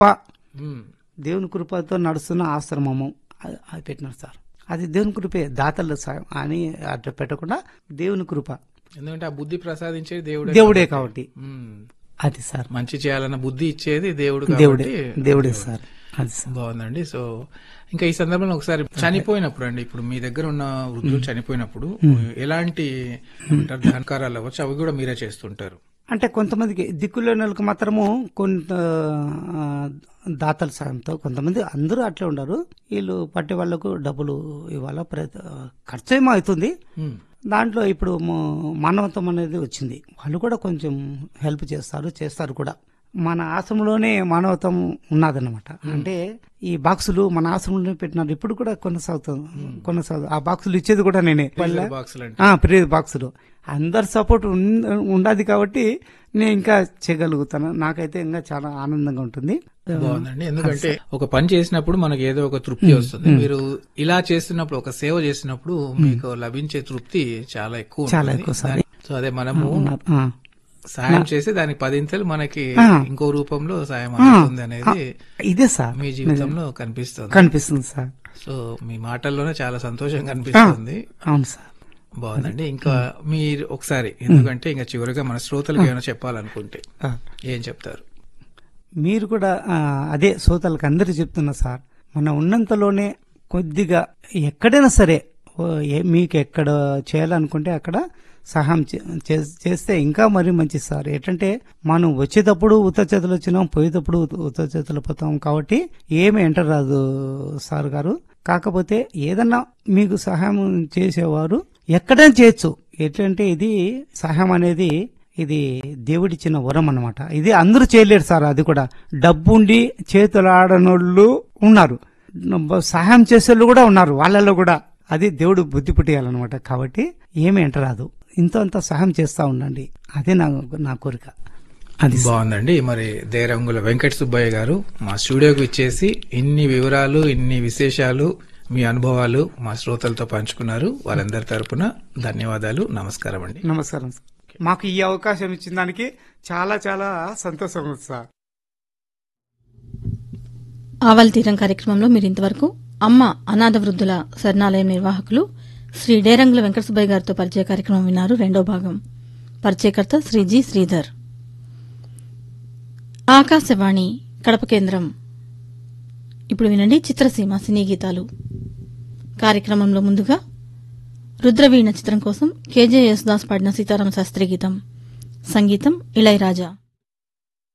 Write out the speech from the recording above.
ఉమ్. దేవుని కృపతో నడుస్తున్న ఆశ్రమము అది అది పెట్టినారు సార్ అది దేవుని కృపే దాతల సాయం అని అట్లా పెట్టకుండా దేవుని కృప ఎందుకంటే ఆ బుద్ధి ప్రసాదించేది దేవుడే దేవుడే కాబట్టి ఉమ్. అది సార్ మంచి చేయాలన్న బుద్ధి ఇచ్చేది దేవుడు దేవుడే కాబట్టి దేవుడే సార్ అది సార్ బాగుందండి సో ఇంకా ఈ సందర్భంలో ఒకసారి చనిపోయినప్పుడు అండి ఇప్పుడు మీ దగ్గర ఉన్న వృద్ధులు చనిపోయినప్పుడు ఎలాంటి అంటారు ధనకారాలు అవ్వచ్చు అవి కూడా మీరే చేస్తుంటారు అంటే కొంతమందికి దిక్కులేని వాళ్ళకి మాత్రము కొంత ఆ, దాతల సాయంతో కొంతమంది అందరూ అట్లే ఉండరు వీళ్ళు పట్టే వాళ్ళకు డబ్బులు ఇవ్వాల ప్రతి ఖర్చు ఏమో అవుతుంది ఉమ్. దాంట్లో ఇప్పుడు మ- మానవత్వం అనేది వచ్చింది వాళ్ళు కూడా కొంచెం హెల్ప్ చేస్తారు చేస్తారు కూడా మన ఆశ్రమంలోనే మానవత్వం ఉన్నదన్నమాట అంటే ఈ బాక్సులు మన ఆశ్రమంలో పెట్టినారు ఇప్పుడు కూడా కొనసాగుతుంది కొనసాగు ఆ బాక్సులు ఇచ్చేది కూడా నేనే బాక్సులు అంటే ఆ, ప్రియర్ బాక్సులు అందరి సపోర్ట్ ఉండదు కాబట్టి నేను ఇంకా చేయగలుగుతాను నాకైతే ఇంకా చాలా ఆనందంగా ఉంటుంది బాగుందండి ఎందుకంటే ఒక పని చేసినప్పుడు మనకి ఏదో ఒక తృప్తి వస్తుంది మీరు ఇలా చేస్తున్నప్పుడు ఒక సేవ చేసినప్పుడు మీకు లభించే తృప్తి చాలా ఎక్కువ చాలా ఉంటుంది. ఎక్కువ సార్. దాని- సో అదే మనము ఉన్నారు. ఆ. సాయం చేసి దానికి పదింతలు మనకి ఇంకో రూపంలో సాయం అందుతుంది అనేది ఇదే సార్ మీ జీవితంలో కనిపిస్తుంది కనిపిస్తుంది సార్ సో మీ మాటల్లోనే చాలా సంతోషం కనిపిస్తుంది అవును సార్ బాగుందండి ఇంకా మీరు ఒకసారి ఎందుకంటే ఇంకా చివరిగా మన శ్రోతలకు ఏమైనా చెప్పాలనుకుంటే ఆ. ఏం చెప్తారు మీరు కూడా ఆ, అదే శ్రోతలకు అందరూ చెప్తున్నా సార్ మన ఉన్నంతలోనే కొద్దిగా ఎక్కడైనా సరే ఓ, ఏ- మీకు ఎక్కడ చేయాలనుకుంటే అక్కడ సహాయం చే- చే- చేస్తే ఇంకా మరీ మంచిది సార్ ఏంటంటే మనం వచ్చేటప్పుడు ఉత్త చేతులు వచ్చినాం పోయేటప్పుడు ఉత్త- ఉత్త చేతులు పోతాం కాబట్టి ఏమి ఎంటర్ రాదు సార్ గారు కాకపోతే ఏదన్నా మీకు సహాయం చేసేవారు ఎక్కడైనా చేయొచ్చు ఎట్లంటే ఇది సహాయం అనేది ఇది దేవుడిచ్చిన వరం అన్నమాట ఇది అందరూ చేయలేరు సార్ అది కూడా డబ్బుండి చేతులు ఆడనోళ్ళు ఉన్నారు సహాయం చేసేళ్ళు కూడా ఉన్నారు వాళ్ళలో కూడా అది దేవుడు బుద్ధి పుట్టియాలన్నమాట కాబట్టి ఏమి ఎంటరాదు ఇంత అంత సహాయం చేస్తా ఉండండి అదే నా నా కోరిక అది సార్. బాగుందండి మరి దేరంగుల వెంకట సుబ్బయ్య గారు మా స్టూడియోకి ఇచ్చేసి ఇన్ని వివరాలు ఇన్ని విశేషాలు మీ అనుభవాలు మా శ్రోతలతో పంచుకున్నారు వారందరి తరపున ధన్యవాదాలు నమస్కారం అండి నమస్కారం సార్ మాకు ఈ అవకాశం ఇచ్చిన దానికి చాలా చాలా సంతోషం ఉంది సార్ ఆవల తీరం కార్యక్రమంలో మీరు ఇంతవరకు అమ్మ అనాథ వృద్ధుల శరణాలయం నిర్వాహకులు శ్రీ డేరంగుల వెంకటసుబ్బయ్య గారితో పరిచయ కార్యక్రమం విన్నారు రెండో భాగం పరిచయకర్త శ్రీ జి శ్రీధర్ ఆకాశవాణి కడప కేంద్రం ఇప్పుడు వినండి చిత్రసీమ సినీ గీతాలు కార్యక్రమంలో ముందుగా రుద్రవీణ చిత్రం కోసం కేజే యేసుదాస్ పాడిన సీతారామ శాస్త్రి గీతం సంగీతం ఇళయరాజా